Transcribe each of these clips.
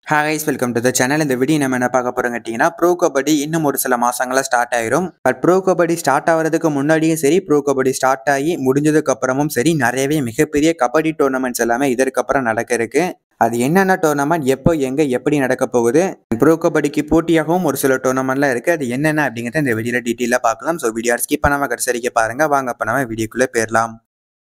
ஹாய்ஸ் welcome to the channel இந்த video நம்ம என்ன பார்க்க போறோம் கேட்டிங்கன்னா ப்ரோ கபடி இன்னும் ஒரு சில மாசங்கள ஸ்டார்ட் ஆயிரும் பட் ப்ரோ கபடி ஸ்டார்ட் ஆகிறதுக்கு முன்னாடியும் சரி ப்ரோ கபடி ஸ்டார்ட் ஆகி முடிஞ்சதுக்கு அப்புறமும் சரி நிறையவே மிகப்பெரிய கபடி டோர்னமெண்ட்ஸ் எல்லாமே இதற்கப்புறம் நடக்க இருக்கு அது என்னென்ன டோர்னமெண்ட் எப்போ எங்க எப்படி நடக்க போகுது ப்ரோ கபடிக்கு போட்டியாகவும் ஒரு சில டோர்னமெண்ட்லாம் இருக்கு அது என்னென்ன அப்படிங்கிறத இந்த வீடியோல டீட்டெயிலாக பார்க்கலாம் ஸோ வீடியோ ஸ்கிப் பண்ணாம கடைசி வரைக்கும் பாருங்க வாங்க அப்போ நம்ம வீடியோக்குள்ளே போயிடலாம்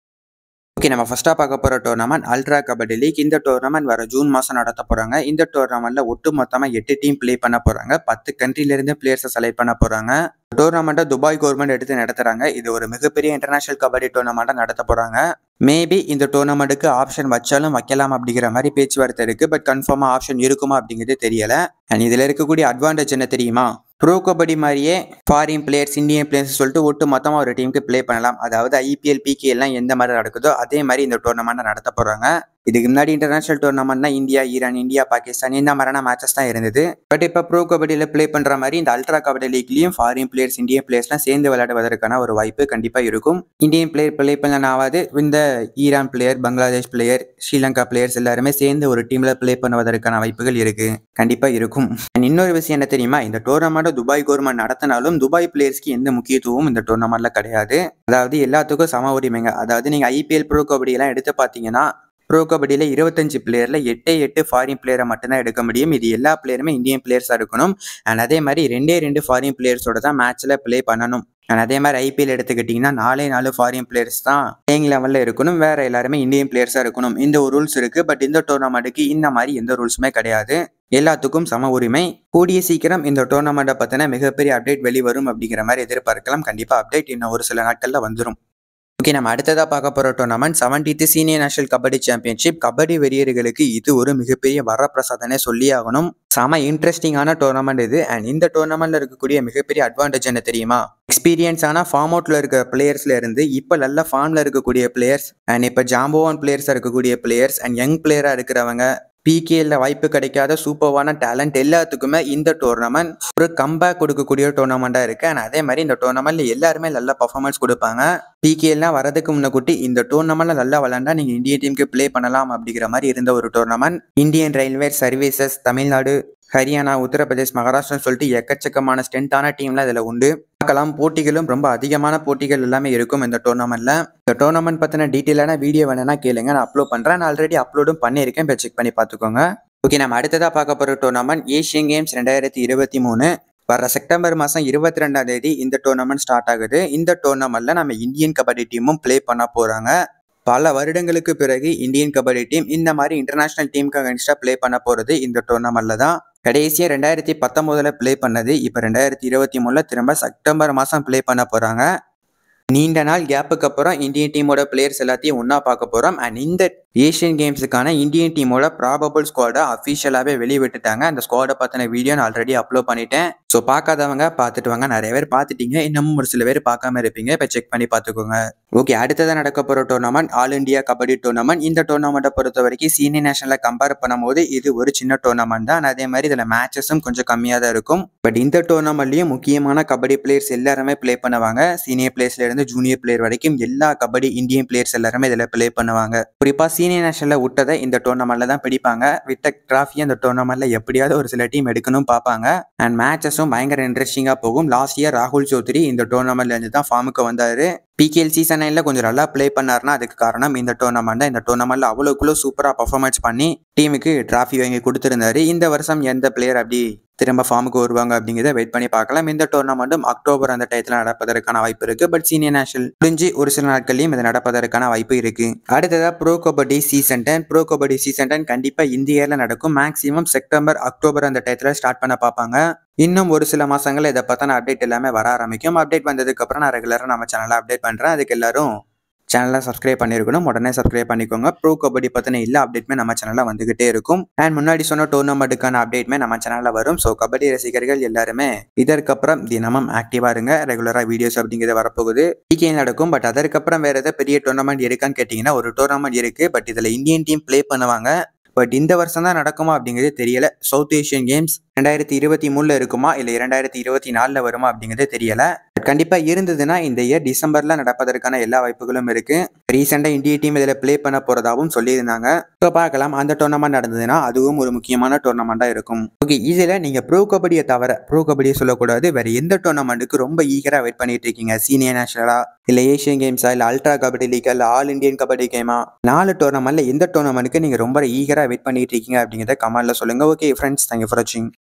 ஓகே நம்ம ஃபர்ஸ்ட்டாக பார்க்க போகிற டோர்னமெண்ட் அல்ட்ரா கபடி லீக் இந்த டோர்னமெண்ட் வர ஜூன் மாதம் நடத்த போகிறாங்க இந்த டோர்னமெண்ட்டில் ஒட்டு மொத்தமாக எட்டு டீம் ப்ளே பண்ண போகிறாங்க பத்து கண்ட்ரிலேருந்து பிளேயர்ஸை செலக்ட் பண்ண போகிறாங்க டோர்னமெண்ட்டை துபாய் கவர்மெண்ட் எடுத்து நடத்துகிறாங்க இது ஒரு மிகப்பெரிய இன்டர்நேஷனல் கபடி டோர்னமெண்ட்டாக நடத்த போகிறாங்க மேபி இந்த டோர்னமெண்ட்டுக்கு ஆப்ஷன் வச்சாலும் வைக்கலாம் அப்படிங்கிற மாதிரி பேச்சுவார்த்தை இருக்குது பட் கன்ஃபார்மாக ஆப்ஷன் இருக்குமா அப்படிங்கிறது தெரியல அண்ட் இதில் இருக்கக்கூடிய அட்வான்டேஜ் என்ன தெரியுமா ப்ரோ கபடி மாதிரியே ஃபாரின் பிளேயர்ஸ் இந்தியன் பிளேயர்ஸ் சொல்லிட்டு ஒட்டு மொத்தமாக ஒரு டீமுக்கு ப்ளே பண்ணலாம் அதாவது ஐபிஎல் பிகே எல்லாம் எந்த மாதிரி நடக்குதோ அதே மாதிரி இந்த டோர்னமெண்ட்டை நடத்த போகிறாங்க இதுக்கு முன்னாடி இன்டர்நேஷனல் டோர்னமெண்ட்னா இந்தியா ஈரான் இந்தியா பாகிஸ்தான் இந்த மாதிரியான மேட்சஸ் தான் இருந்தது பட் இப்போ ப்ரோ கபடியில் ப்ளே பண்ணுற மாதிரி இந்த அல்ட்ரா கபடி லீக்லையும் ஃபாரின் பிளேயர்ஸ் இந்தியன் பிளேயர்ஸ்லாம் சேர்ந்து விளையாடுவதற்கான ஒரு வாய்ப்பு கண்டிப்பாக இருக்கும் இந்தியன் பிளேயர் ப்ளே பண்ணனாவது இந்த Iran player Bangladesh player Sri Lanka players எல்லாருமே சேர்ந்து ஒரு டீமில் ப்ளே பண்ணுவதற்கான வாய்ப்புகள் இருக்கு கண்டிப்பாக இருக்கும் And இன்னொரு விஷயம் என்ன தெரியுமா இந்த டோர்னமெண்ட்டை துபாய் கவர்மெண்ட் நடத்தினாலும் துபாய் பிளேயர்ஸ்க்கு எந்த முக்கியத்துவமும் இந்த டோர்னமெண்ட்ல கிடையாது அதாவது எல்லாத்துக்கும் சம உரிமைங்க அதாவது நீங்கள் ஐபிஎல் ப்ரோ கபடி எல்லாம் எடுத்து பார்த்தீங்கன்னா ப்ரோ கபடியில் இருபத்தஞ்சு பிளேயரில் எட்டே எட்டு ஃபாரின் பிளேயரை மட்டும்தான் எடுக்க முடியும் இது எல்லா பிளேயருமே இந்தியன் பிளேயர்ஸாக இருக்கணும் அண்ட் அதே மாதிரி ரெண்டே ரெண்டு ஃபாரின் பிளேயர்ஸோட தான் மேட்ச்சில் ப்ளே பண்ணணும் அண்ட் அதே மாதிரி ஐபிஎல் எடுத்துக்கிட்டிங்கன்னா நாலே நாலு ஃபாரின் பிளேயர்ஸ் தான் பிளேயிங் லெவலில் இருக்கணும் வேற எல்லாருமே இந்தியன் பிளேயர்ஸாக இருக்கணும் இந்த ஒரு ரூல்ஸ் இருக்குது பட் இந்த டோர்னமெண்ட்டுக்கு இந்த மாதிரி எந்த ரூல்ஸுமே கிடையாது எல்லாத்துக்கும் சம உரிமை கூடிய சீக்கிரம் இந்த டோர்னமெண்ட்டை பற்றின மிகப்பெரிய அப்டேட் வெளிவரும் அப்படிங்கிற மாதிரி எதிர்பார்க்கலாம் கண்டிப்பாக அப்டேட் இன்னும் ஒரு சில நாட்களில் வந்துடும் ஓகே நம்ம அடுத்ததாக பார்க்க போகிற tournament seventeenth senior national kabaddi championship kabaddi வெறியர்களுக்கு இது ஒரு மிகப்பெரிய வரப்பிரசாதனே சொல்லி ஆகணும் செம இன்ட்ரெஸ்டிங்கான டோர்னமெண்ட் இது அண்ட் இந்த டோர்னமெண்ட்ல இருக்கக்கூடிய மிகப்பெரிய அட்வான்டேஜ் என்ன தெரியுமா எக்ஸ்பீரியன்ஸான ஃபார்ம் அவுட்ல இருக்க பிளேயர்ஸ்ல இருந்து இப்போ நல்ல ஃபார்ம்ல இருக்கக்கூடிய பிளேயர்ஸ் அண்ட் இப்போ ஜாம்போவான் பிளேயர்ஸாக இருக்கக்கூடிய பிளேயர்ஸ் அண்ட் யங் பிளேயராக இருக்கிறவங்க பிகேல வாய்ப்பு கிடைக்காத சூப்பர்வான டேலண்ட் எல்லாத்துக்குமே இந்த டோர்னமெண்ட் ஒரு கம்பேக் கொடுக்கக்கூடிய டோர்னமெண்ட்டாக இருக்கு அண்ட் அதே மாதிரி இந்த டோர்னமெண்ட்ல எல்லாருமே நல்ல பர்ஃபார்மன்ஸ் கொடுப்பாங்க பிகேலாம் வரதுக்கு முன்னக்கூட்டி இந்த டோர்னமெண்ட்ல நல்லா விளாண்டா நீங்க இந்தியன் டீமுக்கு ப்ளே பண்ணலாம் அப்படிங்கிற மாதிரி இருந்த ஒரு tournament Indian railway services Tamil Nadu Haryana Uttar Pradesh Maharashtra சொல்லிட்டு எக்கச்சக்கமான ஸ்ட்ரென்த்தான டீம்லாம் இதில் உண்டு பார்க்கலாம் போட்டிகளும் ரொம்ப அதிகமான போட்டிகள் எல்லாமே இருக்கும் இந்த டோர்னமெண்ட்ல இந்த டோர்னமெண்ட் பற்றின டீட்டெயிலான வீடியோ வேணும்னா கேளுங்க நான் அப்லோட் பண்ணுறேன் நான் ஆல்ரெடி அப்லோடும் பண்ணியிருக்கேன் இப்போ செக் பண்ணி பார்த்துக்கோங்க ஓகே நம்ம அடுத்ததாக பார்க்க போகிற டோர்னமெண்ட் ஏஷியன் கேம்ஸ் ரெண்டாயிரத்தி இருபத்தி மூணு வர செப்டம்பர் மாதம் இருபத்தி ரெண்டாம் தேதி இந்த டோர்னமெண்ட் ஸ்டார்ட் ஆகுது இந்த டோர்னமெண்ட்ல நம்ம இந்தியன் கபடி டீமும் ப்ளே பண்ண போகிறாங்க பல வருடங்களுக்கு பிறகு இந்தியன் கபடி டீம் இந்த மாதிரி இன்டர்நேஷனல் டீமுக்கு அகேன்ஸ்டாக ப்ளே பண்ண போகிறது இந்த டோர்னமெண்ட்ல தான் கடைசியாக ரெண்டாயிரத்தி பத்தொம்போதில் ப்ளே பண்ணது இப்போ ரெண்டாயிரத்தி இருபத்தி மூணில் திரும்ப செப்டம்பர் மாதம் ப்ளே பண்ண போகிறாங்க நீண்ட நாள் கேப்புக்கு அப்புறம் இந்தியன் டீமோட பிளேயர்ஸ் எல்லாத்தையும் ஒன்றா பார்க்க போகிறோம் அண்ட் இந்த ஏஷியன் கேம்ஸுக்கான இந்தியன் டீமோட ப்ராபபிள் ஸ்குவாடை அஃபிஷியலாகவே வெளிவிட்டுட்டாங்க அந்த ஸ்குவாடை பற்றின வீடியோ நான் ஆல்ரெடி அப்லோட் பண்ணிட்டேன் ஸோ பார்க்காதவங்க பார்த்துட்டு வாங்க நிறைய பேர் பார்த்துட்டீங்க இன்னமும் ஒரு சில பேர் பார்க்காம இருப்பீங்க இப்போ செக் பண்ணி பார்த்துக்கோங்க ஓகே அடுத்ததாக நடக்க போகிற tournament all India kabaddi tournament இந்த டோர்னமெண்ட்டை பொறுத்த வரைக்கும் சீனியர் நேஷனலில் கம்பேர் பண்ணும்போது இது ஒரு சின்ன டோர்னமெண்ட் தான் அதே மாதிரி இதில் மேட்சஸும் கொஞ்சம் கம்மியாக தான் இருக்கும் பட் இந்த டோர்னமெண்ட்லேயும் முக்கியமான கபடி பிளேயர்ஸ் எல்லாருமே ப்ளே பண்ணுவாங்க சீனியர் பிளேயர்ஸ்ல இருந்து ஜூனியர் பிளேயர் வரைக்கும் எல்லா கபடி இந்தியன் பிளேயர்ஸ் எல்லாருமே இதில் ப்ளே பண்ணுவாங்க குறிப்பாக சீனியர் நேஷனலில் விட்டதை இந்த டோர்னமெண்ட்ல தான் பிடிப்பாங்க விட்ட ட்ராஃபி அந்த டோர்னமெண்ட்ல எப்படியாவது ஒரு சில டீம் எடுக்கணும் பார்ப்பாங்க அண்ட் மேட்சஸும் பயங்கர இன்ட்ரெஸ்டிங்காக போகும் லாஸ்ட் இயர் ராகுல் சௌத்ரி இந்த டோர்னமெண்ட்ல இருந்து தான் ஃபார்முக்கு வந்தாரு பிகேஎல் சீசன் நைனில் கொஞ்சம் நல்லா ப்ளே பண்ணார்னா அதுக்கு காரணம் இந்த டோர்னமெண்ட் இந்த டோர்னமெண்ட்ல அவ்வளோக்குள்ள சூப்பராக பர்ஃபார்மன்ஸ் பண்ணி டீமுக்கு டிராஃபி வாங்கி கொடுத்துருந்தாரு இந்த வருஷம் எந்த பிளேயர் அப்படி திரும்ப ஃபார்முக்கு வருவாங்க அப்படிங்கிறத வெயிட் பண்ணி பார்க்கலாம் இந்த டோர்னமெண்ட்டும் அக்டோபர் அந்த டயத்தில் நடப்பதற்கான வாய்ப்பு இருக்கு பட் சீனியர் நேஷனல் முடிஞ்சு ஒரு சில நாட்கள்லையும் இது நடப்பதற்கான வாய்ப்பு இருக்கு அடுத்ததா pro kabaddi season ten pro kabaddi season ten கண்டிப்பாக இந்தியாவில் நடக்கும் மேக்ஸிமம் செப்டம்பர் அக்டோபர் அந்த டயத்தில் ஸ்டார்ட் பண்ண பார்ப்பாங்க இன்னும் ஒரு சில மாசங்கள் இதை பற்றின அப்டேட் எல்லாமே வர ஆரம்பிக்கும் அப்டேட் வந்ததுக்கு அப்புறம் நான் ரெகுலராக நம்ம சேனலை அப்டேட் பண்ணுறேன் அதுக்கு எல்லாரும் சேனலை சப்ஸ்கிரைப் பண்ணியிருக்கணும் உடனே சப்ஸ்கிரைப் பண்ணிக்கோங்க ப்ரோ கபடி பற்றின எல்லா அப்டேட்டுமே நம்ம சேனலில் வந்துகிட்டே இருக்கும் அண்ட் முன்னாடி சொன்ன டோர்னமெண்ட்டுக்கான அப்டேட்மே நம்ம சேனலில் வரும் ஸோ கபடி ரசிகர்கள் எல்லாருமே இதற்கப்புறம் தினமும் ஆக்டிவாக இருங்க ரெகுலராக வீடியோஸ் அப்படிங்கிறது வரப்போகுது டிகே நடக்கும் பட் அதற்கப்புறம் வேறு ஏதாவது பெரிய டோர்னமெண்ட் இருக்கான்னு கேட்டிங்கன்னா ஒரு டோர்னமெண்ட் இருக்குது பட் இதில் இந்தியன் டீம் ப்ளே பண்ணுவாங்க பட் இந்த வருஷம் தான் நடக்குமா அப்படிங்கிறது தெரியல சவுத் ஏஷியன் கேம்ஸ் ரெண்டாயிரத்தி இருபத்தி மூணுல இருக்குமா இல்லை இரண்டாயிரத்தி இருபத்தி நாலில் வருமா அப்படிங்கிறது தெரியல பட் கண்டிப்பா இருந்ததுன்னா இந்த இயர் டிசம்பர்ல நடப்பதற்கான எல்லா வாய்ப்புகளும் இருக்கு ரீசெண்டா இந்திய டீம் இதுல ப்ளே பண்ண போறதாவும் சொல்லியிருந்தாங்க இப்போ பார்க்கலாம் அந்த டோர்னமெண்ட் நடந்ததுன்னா அதுவும் ஒரு முக்கியமான டோர்னமெண்டா இருக்கும் ஓகே இதுல நீங்க ப்ரோ கபடியை தவிர ப்ரோ கபடியை சொல்லக்கூடாது வேற எந்த டோர்னமெண்ட்டுக்கு ரொம்ப ஈகரா வெயிட் பண்ணிட்டு இருக்கீங்க சீனியர் நேஷனலா இல்ல ஏஷியன் கேம்ஸா இல்ல அல்ட்ரா கபடி லீக் இல்ல ஆல் இந்தியன் கபடி கேமா நாலு டோர்னமெண்ட்ல எந்த டோர்னமெண்ட்டுக்கு நீங்க ரொம்ப ஈகரா வெயிட் பண்ணிட்டு இருக்கீங்க அப்படிங்கிறத கமெண்ட்ல சொல்லுங்க ஓகே ஃப்ரெண்ட்ஸ் தேங்க்யூ ஃபார் வாட்சிங்